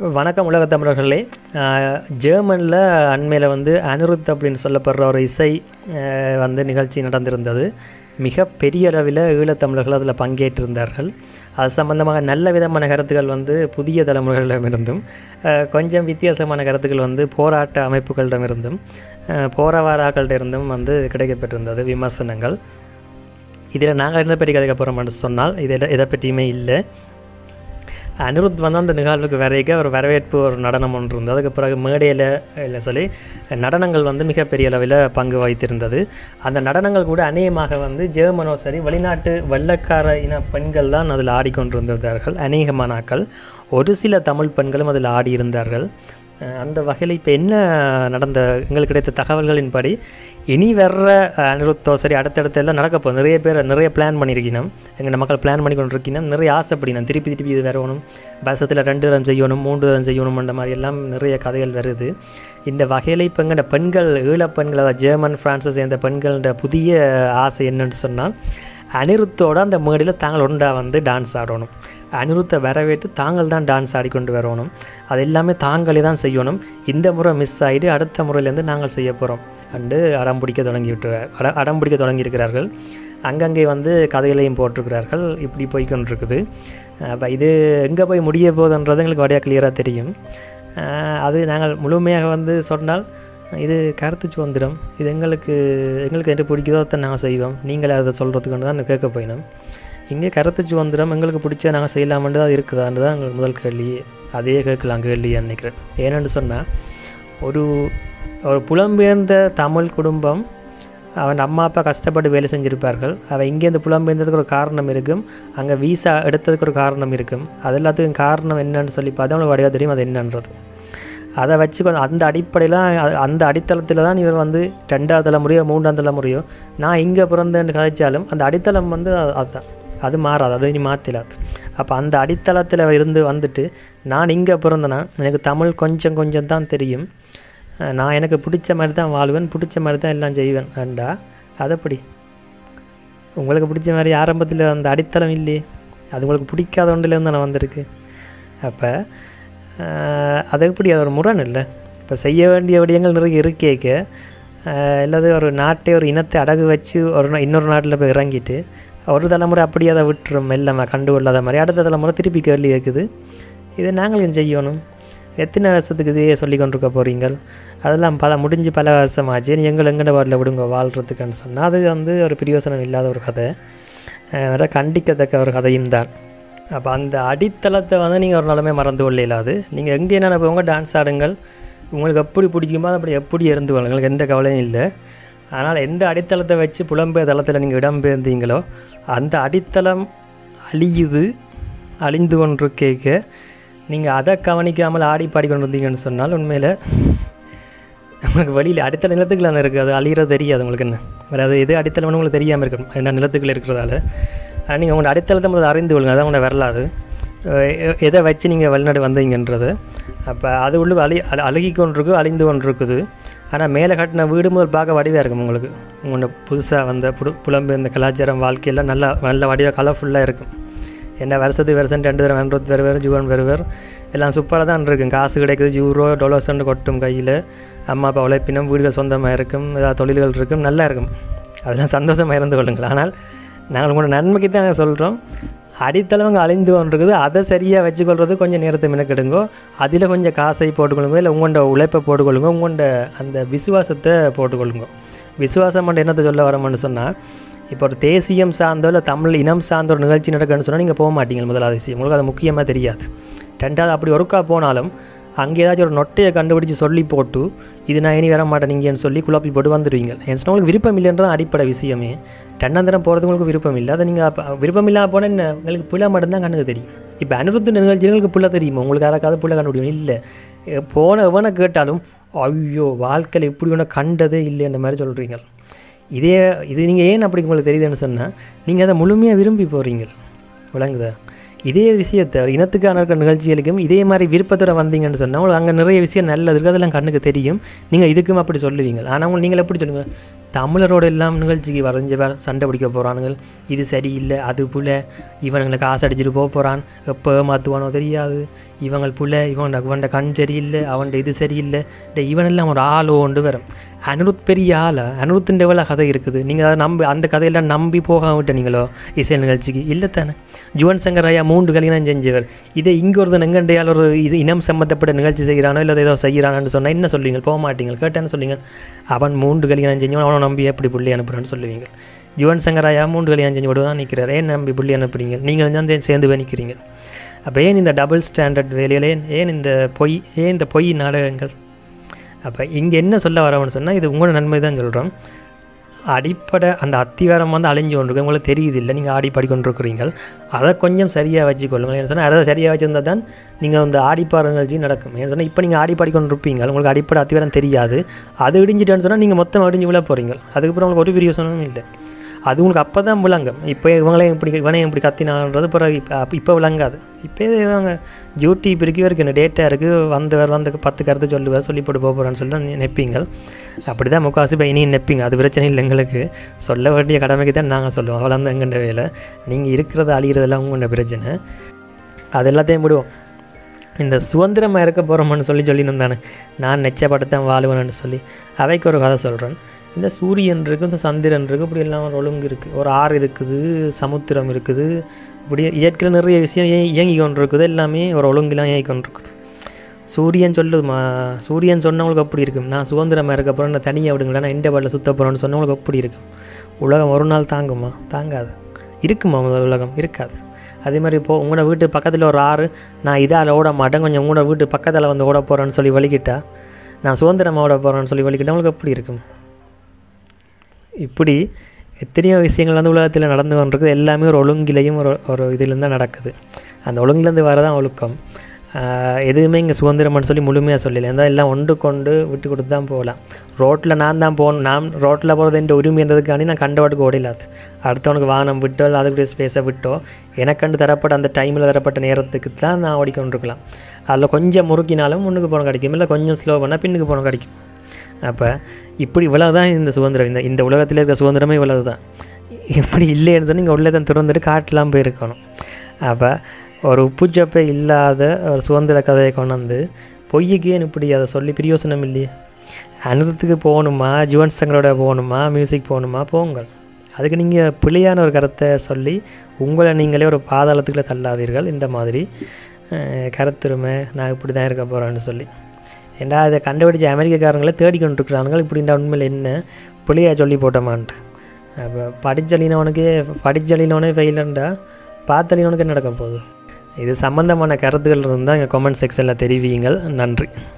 வணக்கம் உலக தமிழர்களே ஜெர்மனில் அண்மையில் வந்து அனிருத் அப்படின்னு சொல்லப்படுற ஒரு இசை அஹ், வந்து நிகழ்ச்சி நடந்திருந்தது மிக பெரிய அளவில் ஈழத்தமிழர்கள் அதில் பங்கேற்றிருந்தார்கள் அது சம்பந்தமாக நல்ல விதமான கருத்துக்கள் வந்து புதிய தலைமுறைகளிடமிருந்தும் அஹ், கொஞ்சம் வித்தியாசமான கருத்துக்கள் வந்து போராட்ட அமைப்புகளிடமிருந்தும் அஹ், போராவாராக்களிடமிருந்தும் வந்து கிடைக்கப்பெற்றிருந்தது விமர்சனங்கள் இதில் நாங்கள் என்ன பற்றி கதைக்க போகிறோம்னு சொன்னால் இதில் எதை பற்றியுமே இல்லை அனிருத் வந்து அந்த நிகழ்வுக்கு வரைக்க ஒரு வரவேற்பு ஒரு நடனம் ஒன்று இருந்தது அதுக்கு பிறகு மேடையில் இல்லை சொல்லி நடனங்கள் வந்து மிகப்பெரிய அளவில் பங்கு வகித்திருந்தது அந்த நடனங்கள் கூட அநேகமாக வந்து ஜெர்மனோ சரி வெளிநாட்டு வெள்ளக்கார இன பெண்கள் தான் அதில் ஆடிக்கொண்டிருந்தார்கள் அநேகமானாக்கள் ஒரு சில தமிழ் பெண்களும் அதில் ஆடியிருந்தார்கள் அஹ் அந்த வகையில் இப்போ என்ன நடந்த எங்களுக்கு கிடைத்த தகவல்களின்படி இனி வர்ற அஹ், அனிருத்தோ சரி அடுத்தடுத்து எல்லாம் நடக்க போகுது நிறைய பேர் நிறைய பிளான் பண்ணியிருக்கணும் எங்கள் மக்கள் பிளான் பண்ணி கொண்டு இருக்கணும் நிறைய ஆசைப்படினோம் திருப்பி திருப்பி இது வரணும் வருஷத்தில் ரெண்டு தரம் செய்யணும் மூன்று தரம் செய்யணும்ன்ற மாதிரி எல்லாம் நிறைய கதைகள் வருது இந்த வகையில் இப்போ எங்கள்ட பெண்கள் ஈழப் பெண்கள் அதாவது ஜெர்மன் பிரான்ஸை சேர்ந்த பெண்களோட புதிய ஆசை என்னன்னு சொன்னால் அனிருத்தோட அந்த மேடையில் தாங்கள் ஒன்றா வந்து டான்ஸ் ஆடணும் அனிருத்தை வரவேற்று தாங்கள் தான் டான்ஸ் ஆடிக்கொண்டு வரணும் அது எல்லாமே தாங்களே தான் செய்யணும் இந்த முறை மிஸ் ஆகிட்டு அடுத்த முறையிலேருந்து நாங்கள் செய்ய போகிறோம் அண்டு அடம் பிடிக்க தொடங்கி விட்டுறார் அட அடம் பிடிக்க தொடங்கியிருக்கிறார்கள் அங்கங்கே வந்து கதைகளையும் போட்டிருக்கிறார்கள் இப்படி போய்க்கொண்டிருக்குது அப்போ இது எங்கே போய் முடிய போகுதுன்றது எங்களுக்கு வடையாக கிளியராக தெரியும் அஹ் அது நாங்கள் முழுமையாக வந்து சொன்னால் இது கருத்து சுதந்திரம் இது எங்களுக்கு எங்களுக்கு எது பிடிக்குதோ அதை நாங்கள் செய்வோம் நீங்களே அதை சொல்கிறதுக்கு தான் கேட்க போயினோம் இங்கே கருத்து சுதந்திரம் எங்களுக்கு பிடிச்ச நாங்கள் செய்யலாமென்று தான் இருக்குதான்னு தான் எங்களுக்கு முதல் கேள்வி அதே கேட்கலாம் கேள்வின்னு நினைக்கிறேன் ஏன்னு சொன்னால் ஒரு ஒரு புலம்பெயர்ந்த தமிழ் குடும்பம் அவன் அம்மா அப்பா கஷ்டப்பட்டு வேலை செஞ்சுருப்பார்கள் அவன் இங்கேருந்து புலம்பெயர்ந்ததுக்கு ஒரு காரணம் இருக்கும் அங்கே வீசா எடுத்ததுக்கு ஒரு காரணம் இருக்கும் அது எல்லாத்துக்கும் காரணம் என்னன்னு சொல்லி பார்த்தா அவனுக்கு வடிவாக தெரியும் அது என்னன்றது அதை வச்சு கொஞ்சம் அந்த அடிப்படையில் அந்த அடித்தளத்தில் தான் இவர் வந்து ரெண்டாவது தலைமுறையோ மூன்றாம் தலைமுறையோ நான் இங்கே பிறந்தேன்னு கதைச்சாலும் அந்த அடித்தளம் வந்து அது- அதுதான் அது மாறாது அது இனி மாற்றிடாது அப்போ அந்த அடித்தளத்தில் இருந்து வந்துட்டு நான் இங்கே பிறந்தேனா எனக்கு தமிழ் கொஞ்சம் கொஞ்சம் தான் தெரியும் அஹ் நான் எனக்கு பிடிச்ச மாதிரி தான் வாழ்வேன் பிடிச்ச மாதிரி தான் எல்லாம் செய்வேன் ஏண்டா அதப்படி உங்களுக்கு பிடிச்ச மாதிரி ஆரம்பத்தில் அந்த அடித்தளம் இல்லையே அது உங்களுக்கு பிடிக்காத ஒன்றிலேருந்து நான் வந்திருக்கு அப்போ அது எப்படி அது ஒரு முரண் இல்லை இப்போ செய்ய வேண்டிய விடயங்கள் நிறைய இருக்கேக்க இல்லாத ஒரு நாட்டை ஒரு இனத்தை அடகு வச்சு ஒரு நா- இன்னொரு நாட்டில் போய் இறங்கிட்டு ஒரு தலைமுறை அப்படியே அதை விட்டுரும் மெல்லமாக கண்டுகொள்ளாத மாதிரி அடுத்த தலைமுறை திருப்பி கேள்வி கேட்குது இதை நாங்களும் செய்யணும் எத்தனை வருஷத்துக்கு இதையே சொல்லி கொண்டிருக்க போகிறீங்க அதெல்லாம் பல முடிஞ்சு பல வருஷமாச்சு நீ எங்கள் எங்கட வார்டில் விடுங்க வாழ்கிறதுக்குன்னு சொன்னால் அது வந்து ஒரு பிரயோசனம் இல்லாத ஒரு கதை அஹ் வேற கண்டிக்கத்தக்க ஒரு கதையும் தான் அப்போ அந்த அடித்தளத்தை வந்து நீங்கள் ஒரு நாளுமே மறந்து கொள்ள இயலாது நீங்கள் எங்கே என்ன போங்க டான்ஸ் ஆடுங்கள் உங்களுக்கு எப்படி பிடிக்குமோ அது அப்படி எப்படி இருந்து கொள்ளுங்க. உங்களுக்கு எந்த கவலையும் இல்லை அதனால் எந்த அடித்தளத்தை வச்சு புலம்பெயர் தளத்தில் நீங்கள் இடம்பெயர்ந்தீங்களோ அந்த அடித்தளம் அழியுது அழிந்து கொண்டு கேட்க நீங்கள் அதை கவனிக்காமல் ஆடி பாடி கொண்டு இருந்தீங்கன்னு சொன்னால் உண்மையில் உங்களுக்கு வழியில் அடித்தள நிலத்துக்குள்ள அந்த இருக்குது அது அழிகிறது தெரியாது உங்களுக்கு என்ன வேறு அது எது அடித்தளம்னு உங்களுக்கு தெரியாமல் இருக்கணும் என்ன நிலத்துக்குள்ள இருக்கிறதால ஆனால் நீங்கள் உங்களோட அடித்தளத்தை முதல்ல அறிந்து கொள்ளுங்க அதான் உங்களோட வரலாறு அஹ் எ- எதை வச்சு நீங்கள் வெளிநாடு வந்தீங்கன்றது அப்போ அது உள்ள அழி அழ- அழுகி கொண்டிருக்கு அழிந்து கொண்டிருக்குது ஆனால் மேலே கட்டின வீடு முதல் பார்க்க வடிவாக இருக்கும் உங்களுக்கு உங்களோட புதுசாக வந்த புடு புலம்பெயர்ந்த கலாச்சாரம் வாழ்க்கையெல்லாம் நல்லா நல்ல வடிவாக கலர்ஃபுல்லாக இருக்கும் என்ன வருஷத்துக்கு வருஷம் ரெண்டு தரம் ரெண்டு வேறு வேறு ஜூவன் வேறு வேறு எல்லாம் சூப்பராக தான் இருக்கும் காசு கிடைக்குது யூரோ டொலர்ஸ்ன்னு கொட்டும் கையில் அம்மா அப்பா உழைப்பினம் வீடுகள் சொந்தமாக இருக்கும் ஏதாவது தொழில்கள் இருக்கும் நல்லா இருக்கும் அதெல்லாம் சந்தோஷமாக இருந்து கொள்ளுங்கள் ஆனால் நாங்கள் உங்களோட நன்மைக்கு தான் சொல்கிறோம் அடித்தளவங்க அழிந்து கொண்டிருக்குது அதை சரியாக வச்சுக்கொள்றது கொஞ்சம் நேரத்தை மினக்கெடுங்கோ அதில் கொஞ்சம் காசை போட்டுக்கொள்ளுங்க இல்லை உங்களோட உழைப்பை போட்டுக்கொள்ளுங்க உங்களோட அந்த விசுவாசத்தை போட்டுக்கொள்ளுங்க விசுவாசம் மட்டும் என்னத்தை சொல்ல வரோம்னு சொன்னால் இப்போ ஒரு தேசியம் சார்ந்தோ இல்லை தமிழ் இனம் சார்ந்த ஒரு நிகழ்ச்சி நடக்குன்னு சொன்னால் நீங்கள் போக மாட்டீங்க முதலாவது விஷயம் உங்களுக்கு அது முக்கியமாக தெரியாது ரெண்டாவது அப்படி ஒருக்கா போனாலும் அங்கே ஏதாச்சும் ஒரு நொட்டையை கண்டுபிடிச்சு சொல்லி போட்டு இது நான் இனி வர மாட்டேன் நீங்கன்னு சொல்லி குழப்பி போட்டு வந்துடுவீங்க ஏன்னு சொன்னா உங்களுக்கு விருப்பம் இல்லைன்றது அடிப்படை விஷயமே ரெண்டாந்தரம் போகிறது உங்களுக்கு விருப்பம் இல்லை அதை நீங்கள் அப்போ விருப்பம் இல்லாமல் போனால் என்ன உங்களுக்கு புள்ள மட்டும்தான் கண்ணுக்கு தெரியும் இப்போ அனிருத்த நிகழ்ச்சிகளுக்கு புள்ள தெரியுமா உங்களுக்கு யாராக்காவது புள்ள கண்டுபிடிக்கும் இல்லை எ- போன எவனை கேட்டாலும் ஐயோ வாழ்க்கையில் இப்படி ஒன்று கண்டதே இல்லைன்ற மாதிரி சொல்கிறீங்க இதே இது நீங்கள் ஏன் அப்படி உங்களுக்கு தெரியுதுன்னு சொன்னால் நீங்கள் அதை முழுமையாக விரும்பி போகிறீங்க விளங்குதா இதே விஷயத்தை ஒரு இனத்துக்கான இருக்கிற நிகழ்ச்சிகளுக்கும் இதே மாதிரி விருப்பத்தோட வந்தீங்கன்னு சொன்னால் உங்களுக்கு அங்கே நிறைய விஷயம் நல்லது இருக்குது அதெல்லாம் கண்ணுக்கு தெரியும் நீங்கள் இதுக்கும் அப்படி சொல்லுவீங்க ஆனால் உங்களுக்கு நீங்கள் எப்படி சொல்லுங்கள் தமிழரோட எல்லாம் நிகழ்ச்சிக்கு வரைஞ்ச பேர் சண்டை பிடிக்க போகிறானுங்கள் இது சரியில்லை அது புல இவனுங்களை காசு அடிச்சுட்டு போக போகிறான் எப்போ மாற்றுவானோ தெரியாது இவங்கள் புல இவன் இவன்ட கண் சரியில்லை அவன்ட இது சரியில்லை டே இவனெல்லாம் ஒரு ஆளோ ஒன்று வரும் அனிருத் பெரிய ஆளா அனிருத்தின் எவ்வளோ கதை இருக்குது நீங்கள் அதை நம்பி அந்த கதையெல்லாம் நம்பி போக விட்டீங்களோ இசை நிகழ்ச்சிக்கு இல்லை தானே ஜுவன் சங்கர் ஐயா மூன்று கல்யாணம் செஞ்சவர் இதை இங்கே ஒருத்தன் எங்கண்டையால் ஒரு இது இனம் சம்மந்தப்பட்ட நிகழ்ச்சி செய்கிறானோ இல்லை ஏதோ செய்கிறானான்னு சொன்னால் என்ன சொல்லுவீங்க போக மாட்டீங்க கேட்டேன்னு சொல்லுவீங்க அவன் மூன்று கல்யாணம் செஞ்சவன் அவனை நம்பி எப்படி புள்ளி அனுப்புகிறான்னு சொல்லுவீங்க யுவன் சங்கர் ஐயா மூன்று கல்யாணம் செஞ்சு விட தான் நிற்கிறார் ஏன் நம்பி புள்ளி அனுப்புறீங்க நீங்கள் தான் சே- சேர்ந்து போய் நிற்கிறீங்க அப்போ ஏன் இந்த டபுள் ஸ்டாண்டர்ட் வேலையில் ஏன் ஏன் இந்த பொய் ஏன் இந்த பொய் நாடகங்கள் அப்போ இங்கே என்ன சொல்ல வரவன்னு சொன்னால் இது உங்களோட நன்மை தான் சொல்கிறோம் அடிப்படை அந்த அத்திவாரம் வந்து அழிஞ்சு கொண்டிருக்கு உங்களுக்கு தெரியுது இல்லை நீங்கள் ஆடி பாடிக்கொண்டிருக்கிறீங்க அதை கொஞ்சம் சரியாக வச்சுக்கொள்ளுங்கள் ஏன்னு சொன்னால் அதை சரியாக வச்சுருந்தா தான் நீங்கள் அந்த ஆடிப்பாடு நிகழ்ச்சி நடக்கும் ஏன்னு சொன்னால் இப்போ நீங்கள் ஆடி பாடிக்கொண்டிருப்பீங்க உங்களுக்கு அடிப்படை அத்திவாரம் தெரியாது அது இடிஞ்சிட்டேன்னு சொன்னால் நீங்கள் மொத்தம் இடிஞ்சு விழ போகிறீங்க அதுக்கப்புறம் உங்களுக்கு ஒரு பிரியோசனமும் இல்லை அது உங்களுக்கு அப்போ தான் விளங்கும் இப்போ இவங்களே இப்படி இவனே இப்படி கத்தினான்றது பிறகு இப்போ இப்போ விளங்காது இப்போ இவங்க யூடியூப் இருக்கு இவருக்கு இந்த டேட்டா இருக்குது வந்தவர் வந்து பத்து கருத்து சொல்லுவார் சொல்லி போட்டு போக போகிறான்னு சொல்லி தான் நெப்பீங்க அப்படி தான் முக்கால்வாசி இப்போ இனியும் நெப்பீங்க அது பிரச்சனை இல்லை எங்களுக்கு சொல்ல வேண்டிய கடமைக்கு தான் நாங்கள் சொல்லுவோம் அவ்வளோ தான் எங்கண்ட வேலை நீங்கள் இருக்கிறது அழிகிறதெல்லாம் உங்களோட பிரச்சனை அது எல்லாத்தையும் விடுவோம் இந்த சுதந்திரமாக இருக்க போகிறோம்னு சொல்லி சொல்லியிருந்தானே நான் நெச்சப்படத்தான் வாழ்வேன்னு சொல்லி அவைக்கு ஒரு கதை சொல்கிறேன் இந்த சூரியன் இருக்குது இந்த சந்திரன் இருக்குது இப்படி எல்லாம் ஒரு ஒழுங்கு இருக்குது ஒரு ஆறு இருக்குது சமுத்திரம் இருக்குது இப்படி இயற்கையில் நிறைய விஷயம் இய- இயங்கி கொண்டு இருக்குது எல்லாமே ஒரு ஒழுங்கெல்லாம் இயங்கி கொண்டு இருக்குது சூரியன் சொல்லுதுமா சூரியன் சொன்னவங்களுக்கு அப்படி இருக்கும் நான் சுதந்திரமாக இருக்க போகிறேன் நான் தனியாக விடுங்களேன் நான் இந்த பாட்டில் சுத்த போகிறேன்னு சொன்னவங்களுக்கு அப்படி இருக்கும் உலகம் ஒரு நாள் தாங்குமா தாங்காது இருக்குமா முதல் உலகம் இருக்காது அதே மாதிரி இப்போ உங்களோட வீட்டு பக்கத்தில் ஒரு ஆறு நான் இதால் ஓட மாட்டேன் கொஞ்சம் உங்களோட வீட்டு பக்கத்தில் வந்து ஓட போகிறேன்னு சொல்லி வலிக்கிட்டா நான் சுதந்திரமாக ஓட போகிறேன்னு சொல்லி வலிக்கிட்டா உங்களுக்கு எப்படி இருக்கும் இப்படி எத்தனையோ விஷயங்கள் வந்து உலகத்தில் நடந்து கொண்டிருக்குது எல்லாமே ஒரு ஒழுங்கிலையும் ஒரு ஒரு இதிலேருந்து தான் நடக்குது அந்த ஒழுங்குலேருந்து வரதான் ஒழுக்கம் ஆஹ் எதுவுமே இங்கே சுதந்திரம்னு சொல்லி முழுமையாக சொல்லலை இருந்தால் எல்லாம் ஒன்று கொண்டு விட்டு கொடுத்து தான் போகலாம் ரோட்டில் நான் தான் போகணும் நான் ரோட்டில் போகிறது என்ற உரிமைன்றதுக்காண்டி நான் கண்டவாட்டுக்கு ஓடிலாது அடுத்தவனுக்கு வானம் விட்டோ இல்லை அதுக்குரிய ஸ்பேஸை விட்டோ எனக்கண்டு தரப்பட்ட அந்த டைமில் தரப்பட்ட நேரத்துக்கு தான் நான் ஓடிக்கொண்டிருக்கலாம் அதில் கொஞ்சம் முறுக்கினாலும் முன்னுக்கு போன கிடைக்கும் இல்லை கொஞ்சம் ஸ்லோ பண்ணால் பின்னுக்கு போன கிடைக்கும் அப்போ இப்படி இவ்வளவு தான் இந்த சுதந்திரம் இந்த இந்த உலகத்தில் இருக்க சுதந்திரமே இவ்வளவு தான் இப்படி இல்லைன்னு சொல்லி இங்கே உள்ளே தான் திறந்துட்டு காட்டலாம் போயிருக்கணும் அப்போ ஒரு உப்புச்சப்பை இல்லாத ஒரு சுதந்திர கதையை கொண்டு வந்து பொய்யுக்கேன்னு இப்படி அதை சொல்லி பிரயோசனம் இல்லையே அனுதத்துக்கு போகணுமா ஜுவன் சங்கரோட போகணுமா மியூசிக் போகணுமா போங்கள் அதுக்கு நீங்கள் பிழையான ஒரு கருத்தை சொல்லி உங்களை நீங்களே ஒரு பாதாளத்துக்குள்ளே தள்ளாதீர்கள் இந்த மாதிரி அஹ், கருத்துரிமை நான் இப்படி தான் இருக்க போகிறேன்னு சொல்லி ஏண்டா இதை கண்டுபிடிச்ச அமெரிக்கக்காரங்களே தேடிக்கொண்டு இருக்கிறானுங்க இப்படின்ற உண்மையில் என்ன பிள்ளையா சொல்லி போட்டோமான்ட்டு அப்போ படிச்சலினவனுக்கே படிச்சலினவனே ஃபெயிலண்டா பார்த்தலினவனுக்கு என்ன நடக்க போகுது இது சம்மந்தமான கருத்துக்கள் இருந்தால் எங்கள் கமெண்ட் செக்ஷனில் தெரிவியுங்கள் நன்றி